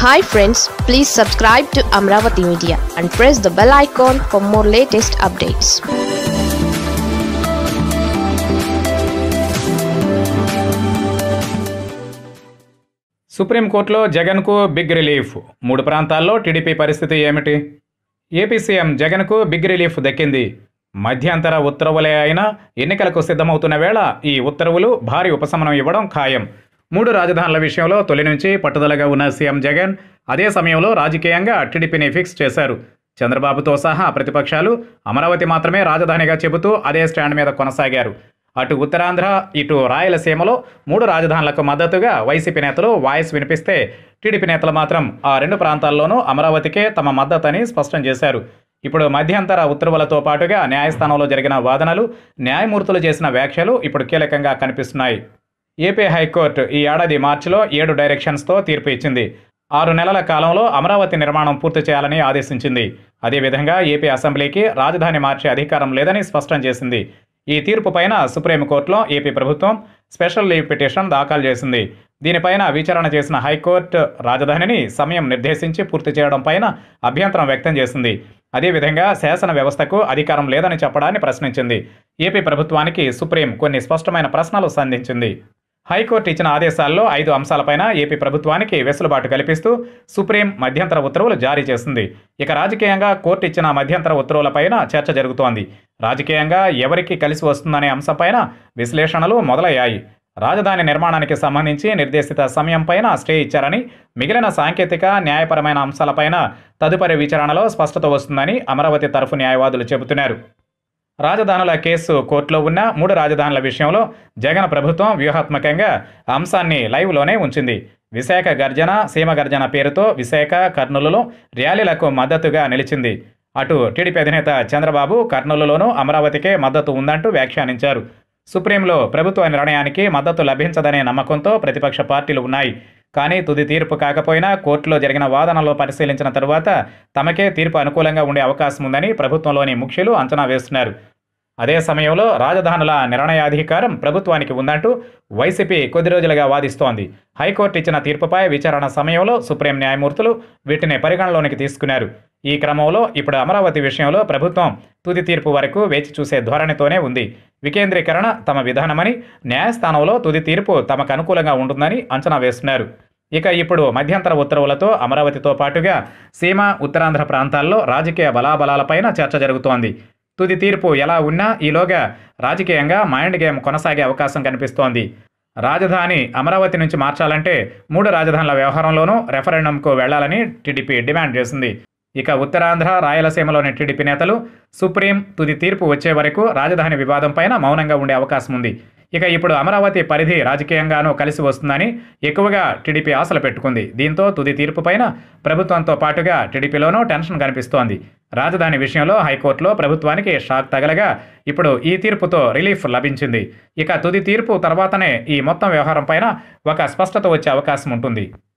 hi friends please subscribe to Amaravati media and press the bell icon for more latest updates సుప్రీంకోర్టులో జగన్కు big relief మూడు ప్రాంతాల్లో TDP పరిస్థితి ఏమిటి ఏపీ సీఎం జగన్కు బిగ్ రిలీఫ్ దక్కింది మధ్యంతర ఉత్తర్వులే అయినా ఎన్నికలకు సిద్ధమవుతున్న వేళ ఈ ఉత్తర్వులు భారీ ఉపశమనం ఇవ్వడం ఖాయం మూడు రాజధానుల విషయంలో తొలి నుంచి పట్టుదలగా ఉన్న సీఎం జగన్ అదే సమయంలో రాజకీయంగా టీడీపీని ఫిక్స్ చేశారు చంద్రబాబుతో సహా ప్రతిపక్షాలు అమరావతి మాత్రమే రాజధానిగా చెబుతూ అదే స్టాండ్ మీద కొనసాగారు అటు ఉత్తరాంధ్ర ఇటు రాయలసీమలో మూడు రాజధానులకు మద్దతుగా వైసీపీ నేతలు వాయిస్ వినిపిస్తే టీడీపీ నేతలు మాత్రం ఆ రెండు ప్రాంతాల్లోనూ అమరావతికే తమ మద్దతని స్పష్టం చేశారు ఇప్పుడు మధ్యంతర ఉత్తర్వులతో పాటుగా న్యాయస్థానంలో జరిగిన వాదనలు న్యాయమూర్తులు చేసిన వ్యాఖ్యలు ఇప్పుడు కీలకంగా కనిపిస్తున్నాయి ఏపీ హైకోర్టు ఈ ఏడాది మార్చిలో ఏడు డైరెక్షన్స్తో తీర్పు ఇచ్చింది ఆరు నెలల కాలంలో అమరావతి నిర్మాణం పూర్తి చేయాలని ఆదేశించింది అదేవిధంగా ఏపీ అసెంబ్లీకి రాజధాని మార్చే అధికారం లేదని స్పష్టం చేసింది ఈ తీర్పు పైన సుప్రీంకోర్టులో ఏపీ ప్రభుత్వం స్పెషల్ లీవ్ పిటిషన్ దాఖలు చేసింది దీనిపైన విచారణ చేసిన హైకోర్టు రాజధానిని సమయం నిర్దేశించి పూర్తి చేయడం పైన అభ్యంతరం వ్యక్తం చేసింది అదేవిధంగా శాసన వ్యవస్థకు అధికారం లేదని చెప్పడాన్ని ప్రశ్నించింది ఏపీ ప్రభుత్వానికి సుప్రీం కొన్ని స్పష్టమైన ప్రశ్నలు సంధించింది హైకోర్టు ఇచ్చిన ఆదేశాల్లో ఐదు అంశాలపైన ఏపీ ప్రభుత్వానికి వెసులుబాటు కల్పిస్తూ సుప్రీం మధ్యంతర ఉత్తర్వులు జారీ చేసింది ఇక రాజకీయంగా కోర్టు ఇచ్చిన మధ్యంతర ఉత్తర్వులపైన చర్చ జరుగుతోంది రాజకీయంగా ఎవరికి కలిసి వస్తుందనే అంశంపైన విశ్లేషణలు మొదలయ్యాయి రాజధాని నిర్మాణానికి సంబంధించి నిర్దేశిత సమయం పైన స్టే ఇచ్చారని మిగిలిన సాంకేతిక న్యాయపరమైన అంశాలపైన తదుపరి విచారణలో స్పష్టత వస్తుందని అమరావతి తరఫు న్యాయవాదులు చెబుతున్నారు రాజధానుల కేసు కోర్టులో ఉన్న మూడు రాజధానుల విషయంలో జగన్ ప్రభుత్వం వ్యూహాత్మకంగా అంశాన్ని లైవ్లోనే ఉంచింది విశాఖ గర్జన సీమ గర్జన పేరుతో విశాఖ కర్నూలులో ర్యాలీలకు మద్దతుగా నిలిచింది అటు టీడీపీ అధినేత చంద్రబాబు కర్నూలులోనూ అమరావతికే మద్దతు ఉందంటూ వ్యాఖ్యానించారు సుప్రీంలో ప్రభుత్వ నిర్ణయానికి మద్దతు లభించదనే నమ్మకంతో ప్రతిపక్ష పార్టీలు ఉన్నాయి కానీ తుది తీర్పు కాకపోయినా కోర్టులో జరిగిన వాదనలో పరిశీలించిన తరువాత తమకే తీర్పు అనుకూలంగా ఉండే అవకాశం ఉందని ప్రభుత్వంలోని ముఖ్యులు అంచనా వేస్తున్నారు అదే సమయంలో రాజధానుల నిర్ణయాధికారం ప్రభుత్వానికి ఉందంటూ వైసీపీ కొద్ది రోజులుగా వాదిస్తోంది హైకోర్టు ఇచ్చిన తీర్పుపై విచారణ సమయంలో సుప్రీం న్యాయమూర్తులు వీటిని పరిగణలోనికి తీసుకున్నారు ఈ క్రమంలో ఇప్పుడు అమరావతి విషయంలో ప్రభుత్వం తుది తీర్పు వరకు వేచి చూసే ధోరణితోనే ఉంది వికేంద్రీకరణ తమ విధానమని న్యాయస్థానంలో తుది తీర్పు తమకు అనుకూలంగా ఉంటుందని అంచనా వేస్తున్నారు ఇక ఇప్పుడు మధ్యంతర ఉత్తర్వులతో అమరావతితో పాటుగా సీమ ఉత్తరాంధ్ర ప్రాంతాల్లో రాజకీయ బలాబలాలపైన చర్చ జరుగుతోంది తుది తీర్పు ఎలా ఉన్నా ఈలోగా రాజకీయంగా మైండ్ గేమ్ కొనసాగే అవకాశం కనిపిస్తోంది రాజధాని అమరావతి నుంచి మార్చాలంటే మూడు రాజధానుల వ్యవహారంలోనూ రెఫరెండంకు వెళ్లాలని టీడీపీ డిమాండ్ చేసింది ఇక ఉత్తరాంధ్ర రాయలసీమలోని టీడీపీ నేతలు సుప్రీం తుది తీర్పు వచ్చే వరకు రాజధాని వివాదం పైన మౌనంగా ఉండే అవకాశం ఉంది ఇక ఇప్పుడు అమరావతి పరిధి రాజకీయంగానూ కలిసి వస్తుందని ఎక్కువగా టీడీపీ ఆశలు పెట్టుకుంది దీంతో తుది తీర్పు పైన ప్రభుత్వంతో పాటుగా టీడీపీలోనూ టెన్షన్ కనిపిస్తోంది రాజధాని విషయంలో హైకోర్టులో ప్రభుత్వానికి షాక్ తగలగా ఇప్పుడు ఈ తీర్పుతో రిలీఫ్ లభించింది ఇక తుది తీర్పు తర్వాతనే ఈ మొత్తం వ్యవహారం పైన ఒక స్పష్టత వచ్చే అవకాశం ఉంటుంది